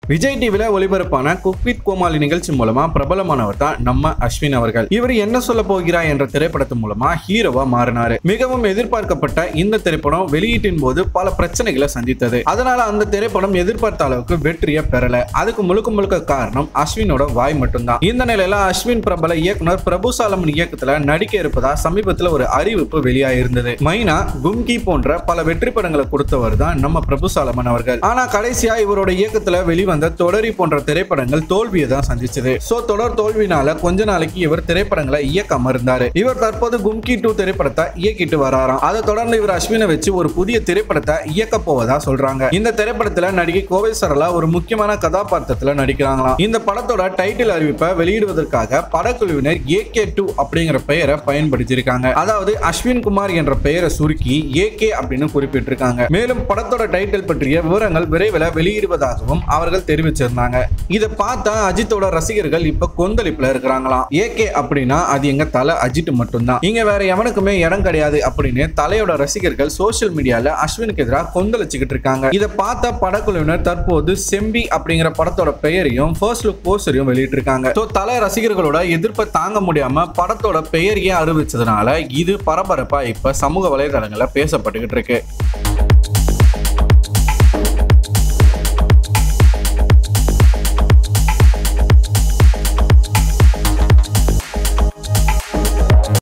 விஜய் டிவில ஒளிபரப்பான cook with கோமாளி நிகழ்ச்சி மூலமா பிரபலமானவர் தான் நம்ம அஸ்வின் அவர்கள் இவர் என்ன சொல்ல போகிறார் என்ற திரைப்படத்தின் மூலமா ஹீரோவா மாறினாரு மிகவும் எதிர்பார்க்கப்பட்ட இந்த திரைப்படம் வெளியீட்டின் போது பல பிரச்சனைகளை சந்தித்தது அதனால அந்த திரைப்படம் எதிர்பார்த்த அளவுக்கு வெற்றியை பெறல அதுக்கு முழுக்க முழுக்க காரணம் அஸ்வினோட வாய் மட்டும்தான் இந்த நிலையில அஸ்வின் பிரபல இயக்குனர் பிரபு சாலமன் இயக்கத்துல நடிக்க இருப்பதா சமீபத்துல ஒரு அறிவிப்பு வெளியாயிருந்தது மைனா கும்கி போன்ற பல வெற்றி படங்களை கொடுத்தவர் தான் நம்ம பிரபு சாலமன் அவர்கள் ஆனா கடைசியா இவரோட இயக்கத்துல வெளிவந்த தொடரி போன்ற திரைப்படங்கள் தோல்வியை தான் சந்திச்சது சோ தொடர் தோல்வினால கொஞ்ச நாளைக்கு இவர் திரைப்படங்களை இயக்காம இருந்தாரு இவர் தற்போது கும்கி டூ திரைப்படத்தை இயக்கிட்டு வராராம் அதை தொடர்ந்து இவர் அஸ்வினை வச்சு ஒரு புதிய திரைப்படத்தை இயக்க போவதா சொல்றாங்க இந்த திரைப்படத்துல நடிகை கோவை சரளா ஒரு முக்கியமான கதாபாத்திரத்துல நடிக்கிறாங்களாம் இந்த படத்தோட டைட்டில் அறிவிப்பை வெளியிடுவதற்காக படக்குழுவினர் ஏகே டூ அப்படிங்கிற பெயரை பயன்படுத்தியிருக்காங்க அதாவது அஸ்வின் குமார் என்ற பெயரை சுருக்கி ஏகே அப்படின்னு குறிப்பிட்டிருக்காங்க மேலும் படத்தோட டைட்டில் பற்றிய விவரங்கள் விரைவில் வெளியிடுவதாகவும் அவர்கள் தெரிவிச்சிருந்தாங்க இதை பார்த்தா அஜித்தோட ரசிகர்கள் இப்ப கொந்தளிப்புல இருக்கிறாங்களாம் ஏகே அப்படின்னா அது எங்க தலை அஜித் மட்டும்தான் இங்க வேற எவனுக்குமே இடம் கிடையாது அப்படின்னு தலையோட ரசிகர்கள் சோஷியல் மீடியால அஸ்வினுக்கு எதிராக கொந்தளிச்சுக்கிட்டு இருக்காங்க இதை பார்த்த படக்குழுவினர் தற்போது செம்பி அப்படிங்கிற படத்தோட பெயரையும் ஃபர்ஸ்ட் லுக் போஸ்டரையும் வெளியிட்டிருக்காங்க ஸோ தலை ரசிகர்களோட எதிர்ப்பை தாங்க முடியாம படத்தோட பெயரையே அறிவிச்சதுனால இது பரபரப்பா இப்ப சமூக வலைதளங்கள்ல பேசப்பட்டுக்கிட்டு இருக்கு